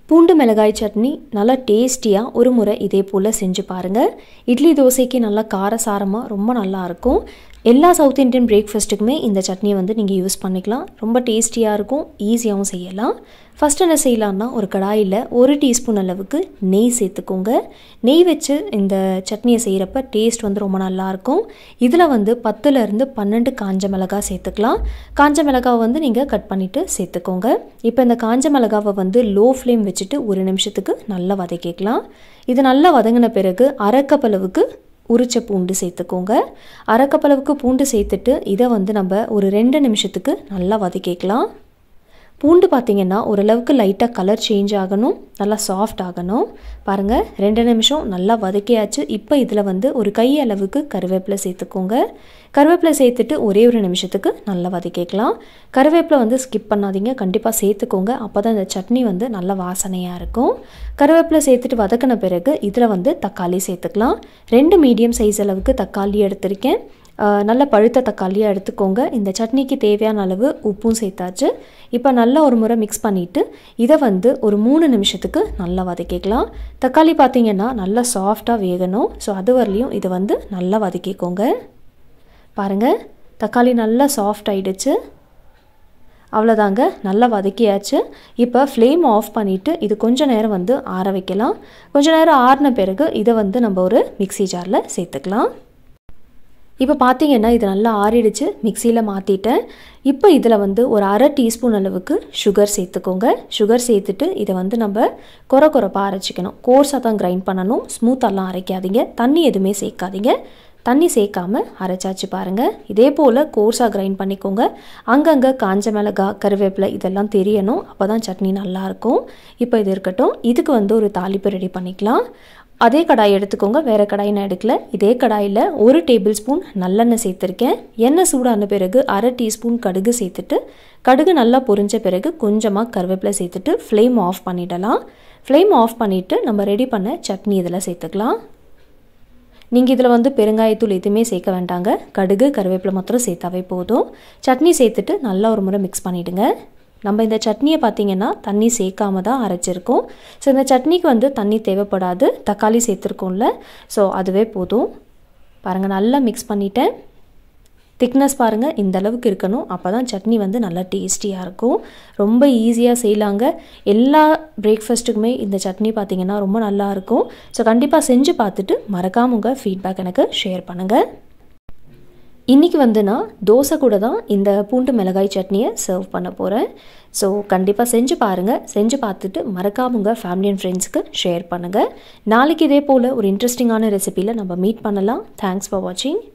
பூண்டு மிளகாய் சட்னி நல்லா டேஸ்டியாக ஒரு முறை இதே போல் செஞ்சு பாருங்கள் இட்லி தோசைக்கு நல்லா காரசாரமாக ரொம்ப நல்லாயிருக்கும் எல்லா சவுத் இந்தியன் பிரேக்ஃபாஸ்ட்டுக்குமே இந்த சட்னியை வந்து நீங்கள் யூஸ் பண்ணிக்கலாம் ரொம்ப டேஸ்டியாக இருக்கும் ஈஸியாகவும் செய்யலாம் ஃபஸ்ட் என்ன செய்யலான்னா ஒரு கடாயில் ஒரு டீஸ்பூன் அளவுக்கு நெய் சேர்த்துக்கோங்க நெய் வச்சு இந்த சட்னியை செய்கிறப்ப டேஸ்ட் வந்து ரொம்ப நல்லாயிருக்கும் இதில் வந்து பத்துலேருந்து பன்னெண்டு காஞ்ச மிளகாய் சேர்த்துக்கலாம் காஞ்ச மிளகாவை வந்து நீங்கள் கட் பண்ணிவிட்டு சேர்த்துக்கோங்க இப்போ இந்த காஞ்ச மிளகாவை வந்து லோ ஃப்ளேம் வச்சுட்டு ஒரு நிமிஷத்துக்கு நல்லா வதக்கிக்கலாம் இது நல்லா வதங்கின பிறகு அரைக்கப்பளவுக்கு உரிச்ச பூண்டு சேர்த்துக்கோங்க அரைக்கப்பளவுக்கு பூண்டு சேர்த்துட்டு இதை வந்து நம்ம ஒரு ரெண்டு நிமிஷத்துக்கு நல்லா வதக்கிக்கலாம் பூண்டு பார்த்திங்கன்னா ஓரளவுக்கு லைட்டாக கலர் சேஞ்ச் ஆகணும் நல்லா சாஃப்ட் ஆகணும் பாருங்கள் ரெண்டு நிமிஷம் நல்லா வதக்கியாச்சு இப்போ இதில் வந்து ஒரு கை அளவுக்கு கருவேப்பிலை சேர்த்துக்கோங்க கருவேப்பிலை சேர்த்துட்டு ஒரே ஒரு நிமிஷத்துக்கு நல்லா வதக்கிக்கலாம் கருவேப்பிலை வந்து ஸ்கிப் பண்ணாதீங்க கண்டிப்பாக சேர்த்துக்கோங்க அப்போ தான் இந்த சட்னி வந்து நல்ல வாசனையாக இருக்கும் கருவேப்பிலை சேர்த்துட்டு வதக்கின பிறகு இதில் வந்து தக்காளி சேர்த்துக்கலாம் ரெண்டு மீடியம் சைஸ் அளவுக்கு தக்காளி எடுத்திருக்கேன் நல்ல பழுத்த தக்காளியாக எடுத்துக்கோங்க இந்த சட்னிக்கு தேவையான அளவு உப்பும் சேர்த்தாச்சு இப்போ நல்லா ஒரு முறை மிக்ஸ் பண்ணிவிட்டு இதை வந்து ஒரு மூணு நிமிஷத்துக்கு நல்லா வதக்கிக்கலாம் தக்காளி பார்த்திங்கன்னா நல்லா சாஃப்டாக வேகணும் ஸோ அது வரலையும் இதை வந்து நல்லா வதக்கிக்கோங்க பாருங்கள் தக்காளி நல்லா சாஃப்ட் ஆகிடுச்சு அவ்வளோதாங்க நல்லா வதக்கியாச்சு இப்போ ஃப்ளேம் ஆஃப் பண்ணிவிட்டு இது கொஞ்சம் நேரம் வந்து ஆற வைக்கலாம் கொஞ்சம் நேரம் ஆறின பிறகு இதை வந்து நம்ம ஒரு மிக்சி ஜாரில் சேர்த்துக்கலாம் இப்போ பார்த்தீங்கன்னா இது நல்லா ஆறிடுச்சு மிக்சியில் மாற்றிட்டேன் இப்போ இதில் வந்து ஒரு அரை டீஸ்பூன் அளவுக்கு சுகர் சேர்த்துக்கோங்க சுகர் சேர்த்துட்டு இதை வந்து நம்ம குறை குறைப்பாக அரைச்சிக்கணும் கோர்ஸாக தான் கிரைண்ட் பண்ணணும் ஸ்மூத்தெல்லாம் அரைக்காதீங்க தண்ணி எதுவுமே சேர்க்காதீங்க தண்ணி சேர்க்காம அரைச்சாச்சு பாருங்கள் இதே போல் கோர்ஸாக கிரைண்ட் பண்ணிக்கோங்க அங்கங்கே காஞ்ச மிளகா கருவேப்பிலை இதெல்லாம் தெரியணும் அப்போ தான் சட்னி நல்லாயிருக்கும் இப்போ இது இருக்கட்டும் இதுக்கு வந்து ஒரு தாளிப்பு ரெடி பண்ணிக்கலாம் அதே கடாய் எடுத்துக்கோங்க வேறு கடாய் நான் எடுக்கல இதே கடாயில் ஒரு டேபிள் ஸ்பூன் நல்லெண்ணெய் சேர்த்துருக்கேன் எண்ணெய் சூடான பிறகு அரை டீஸ்பூன் கடுகு சேர்த்துட்டு கடுகு நல்லா பொரிஞ்ச பிறகு கொஞ்சமாக கருவேப்பிலை சேர்த்துட்டு ஃப்ளேம் ஆஃப் பண்ணிடலாம் ஃப்ளேம் ஆஃப் பண்ணிவிட்டு நம்ம ரெடி பண்ண சட்னி இதில் சேர்த்துக்கலாம் நீங்கள் இதில் வந்து பெருங்காயத்தூள் எதுவுமே சேர்க்க வேண்டாங்க கடுகு கருவேப்பிலை மாத்திரம் சேர்த்தாவே போதும் சட்னி சேர்த்துட்டு நல்லா ஒரு முறை மிக்ஸ் பண்ணிவிடுங்க நம்ம இந்த சட்னியை பார்த்திங்கன்னா தண்ணி சேர்க்காம தான் அரைச்சிருக்கோம் ஸோ இந்த சட்னிக்கு வந்து தண்ணி தேவைப்படாது தக்காளி சேர்த்துருக்கோம்ல ஸோ அதுவே போதும் பாருங்கள் நல்லா மிக்ஸ் பண்ணிட்டேன் திக்னஸ் பாருங்கள் இந்த அளவுக்கு இருக்கணும் அப்போ தான் சட்னி வந்து நல்லா டேஸ்டியாக இருக்கும் ரொம்ப ஈஸியாக செய்யலாங்க எல்லா பிரேக்ஃபாஸ்ட்டுக்குமே இந்த சட்னி பார்த்திங்கன்னா ரொம்ப நல்லாயிருக்கும் ஸோ கண்டிப்பாக செஞ்சு பார்த்துட்டு மறக்காம உங்கள் ஃபீட்பேக் எனக்கு ஷேர் பண்ணுங்கள் இன்றைக்கி வந்து நான் தோசை கூட தான் இந்த பூண்டு மிளகாய் சட்னியை சர்வ் பண்ண போகிறேன் ஸோ கண்டிப்பாக செஞ்சு பாருங்கள் செஞ்சு பார்த்துட்டு மறக்காம உங்கள் ஃபேமிலி அண்ட் ஃப்ரெண்ட்ஸ்க்கு ஷேர் பண்ணுங்கள் நாளைக்கு இதே போல் ஒரு இன்ட்ரெஸ்டிங்கான ரெசிப்பியில் நம்ம மீட் பண்ணலாம் தேங்க்ஸ் ஃபார் வாட்சிங்